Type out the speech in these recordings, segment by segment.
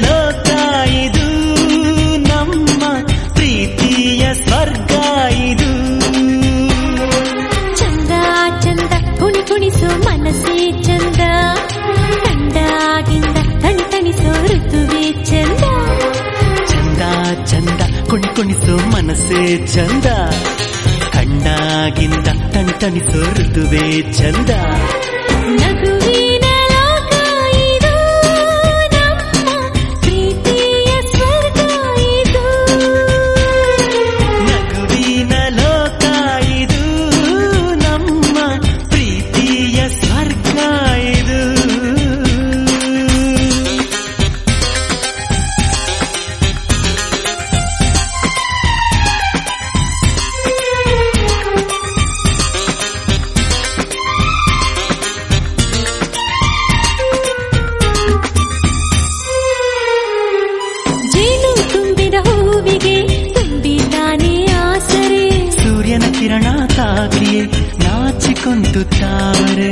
ಲೋಕ ಇದು ನಮ್ಮ ಪ್ರೀತಿಯ ಸ್ವರ್ಗ ಇದು ಚಂದ ಚಂದ ಕುಣಿ ಕುಣಿಸೋ ಮನಸ್ಸೇ ಚಂದ ಕಂಡಾಗಿಂದ ತಣಿ ತಣಿಸೋ ಋತುವೇ ಚಂದ ಚಂದ ಚಂದ ಕುಣಿ ಕುಣಿಸೋ ಮನಸ್ಸೇ ಚಂದ ಕಂಡಾಗಿಂದ ತಣಿತಣಿಸೋ ಋತುವೇ ಚಂದ ನಗುವಿನ ಲೋಕ ಇದು ನಮ್ಮ ಪ್ರೀತಿಯ ಸ್ವರ್ಗ ಇದು ನಗುವಿನ ಲೋಕ ಇದು ನಮ್ಮ ಪ್ರೀತಿಯ ಸ್ವರ್ಗ ಇದು ಜೇನು ತುಂಬಿದ ಹೂವಿಗೆ ತುಂಬಿದ್ದಾನೆ ಆಸರೆ ಸೂರ್ಯನ ಕಿರಣ ತಾಕಿಯೇ ನಾಚಿಕೊಂತು ತಾವರೆ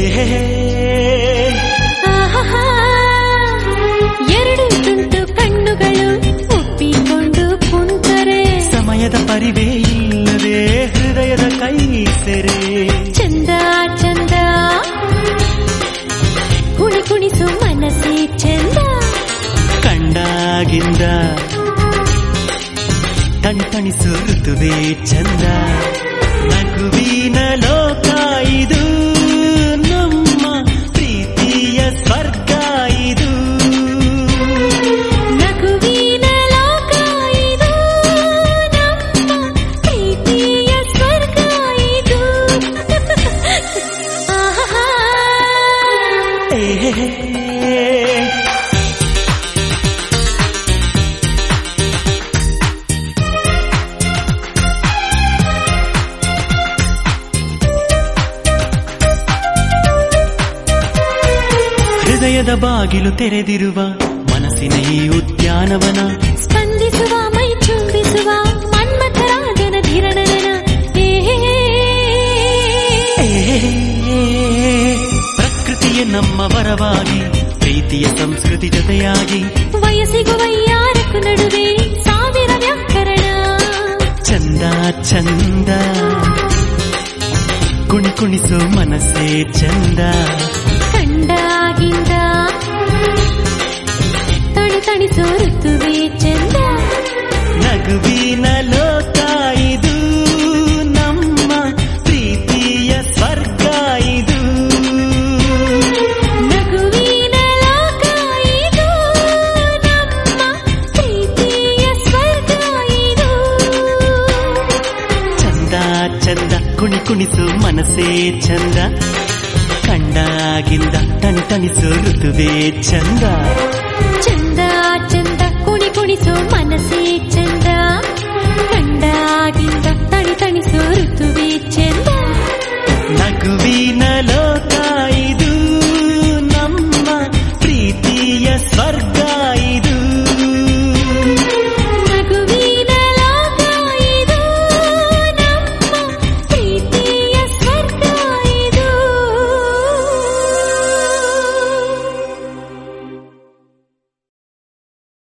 ಆಹಾಹಾ. ಎರಡು ತುಂಟು ಕಣ್ಣುಗಳು ಒಪ್ಪಿಕೊಂಡು ಕುಂತರೆ ಸಮಯದ ಪರಿವೇ ಇಲ್ಲದೆ ಹೃದಯದ ಕೈ ಸೆರೆ ಚಂದ ಚಂದ ಕುಣಿ ಕುಣಿಸು ಮನಸ್ಸೇ ಚಂದ ಕಂಡಾಗಿಂದ ತಣಿತಣಿಸು ಋತುವೇ ಚಂದ ನಗುವಿನ ಲೋಕ ಇದು ನಮ್ಮ ಪ್ರೀತಿಯ ಸ್ವರ್ಗ ಇದು ನಗುವಿನ ಲೋಕ ಇದು ನಮ್ಮ ಪ್ರೀತಿಯ ಸ್ವರ್ಗ ಇದು ಆಹಾಹಾ. ಏ ಹೃದಯದ ಬಾಗಿಲು ತೆರೆದಿರುವ ಮನಸ್ಸಿನ ಈ ಉದ್ಯಾನವನ ಸ್ಪಂದಿಸುವ ಮೈ ಚುಂಬಿಸುವ ಮನ್ಮಥರಾಜನ ಧಿರಣನನ ಪ್ರಕೃತಿಯೇ ನಮ್ಮ ವರವಾಗಿ ಪ್ರೀತಿಯ ಸಂಸ್ಕೃತಿ ಜೊತೆಯಾಗಿ ವಯಸ್ಸಿಗೂ ವೈಯಾರಕ್ಕೂ ನಡುವೆ ಸಾವಿರ ವ್ಯಾಕರಣ ಚಂದ ಚಂದ ಕುಣಿ ಕುಣಿಸೋ ಮನಸ್ಸೇ ಚಂದ ಕಂಡಾಗಿಂದ ತಣಿ ತಣಿಸೋ ಋತುವೇ ಚಂದ ನಗುವಿನ ಲೋಕ ಇದು ನಮ್ಮ ಪ್ರೀತಿಯ ಸ್ವರ್ಗ ಇದು ನಗುವಿನ ಲೋಕ ಇದು ನಮ್ಮ ಪ್ರೀತಿಯ ಸ್ವರ್ಗ ಇದು ಚಂದ ಚಂದ ಕುಣಿ ಕುಣಿಸು ಮನಸ್ಸೇ ಚಂದ ಕಂಡಾಗಿಂದ ತಣಿ ತಣಿಸು ಋತುವೇ ಚಂದ ಚಂದ ಚಂದ ಕುಣಿ ಕುಣಿಸೋ ಮನಸ್ಸೇ ಚಂದ ಕಂಡಾಗಿಂದ ತಣಿ ತಣಿಸೋ ಋತುವೇ ಚಂದ